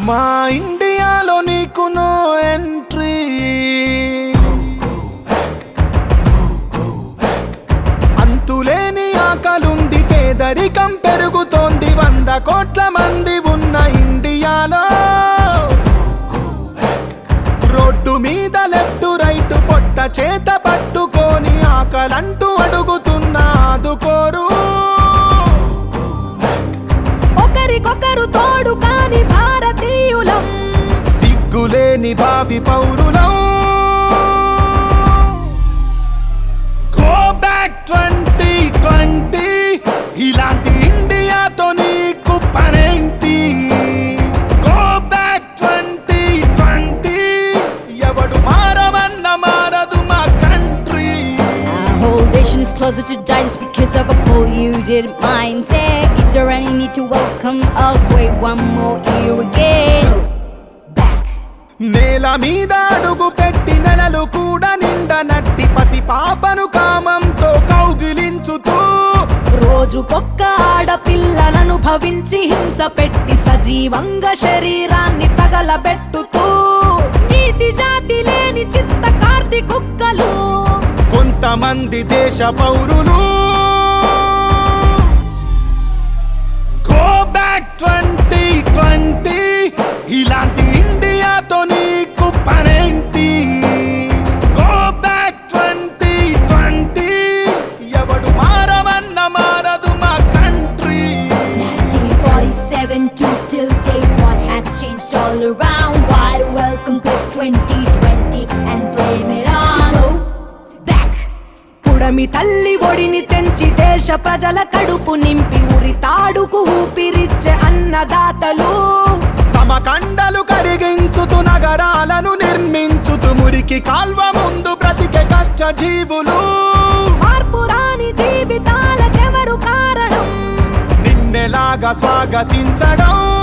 మా ఇండియాలో నీకు నో ఎంట్రీ అంతులేని ఆకలుంది పేదరికం పెరుగుతోంది వంద కోట్ల మంది ఉన్న ఇండియాలో రోడ్డు మీద లెఫ్ట్ రైట్ పొట్ట చేత పట్టుకొని ఆకలంటూ అడుగుతున్న ఆదుకోరు ఒకరికొకరు తోడు కాని భారతీయులం సిగ్గులేని భావి పౌరులం గో బ్యాక్ ట్వంటీ ట్వంటీ ఇలాంటి ఇండియాతో నీకు పనేంటి గో బ్యాక్ ట్వంటీ ట్వంటీ ఎవడు మారవన్న మారదు మా country Our whole nation is closer to die just because of a polluted mindset. Is there any need to welcome a great one more year again? Back. నేల మీద అడుగు పెట్టి నెలలు కూడా నిండనట్టి పసి పాపను కామంతో కౌగిలించుతూ రోజుకొక్క ఆడపిల్లలను భవించి హింస పెట్టి సజీవంగా శరీరాన్ని తగలబెట్టుతూ నీతి జాతి లేని చిత్త కార్తి కుక్కలు కొంతమంది దేశ పౌరులు గో బ్యాక్ ట్వంటీ ట్వంటీ ఇలాంటి ఇండియాతో నీకు పనేంటి గో బ్యాక్ ట్వంటీ ట్వంటీ ఎవడు మారవన్న మారదు మా country 1947 to till date, what has changed all around? Why to welcome this 2020 and blame it on? Go back. పుడమి తల్లి ఒడిని తెంచి దేశ ప్రజల కడుపు నింపి ఉరి తాడుకు ఊపిరిచ్చే అన్నదాతలు తమ కండలు కరిగించుతూ నగరాలను నిర్మించుతూ మురికి కాల్వ ముందు బ్రతికే కష్ట జీవులు మార్పు రాని జీవితాలకెవరు కారణం నిన్నెలాగా స్వాగతించడం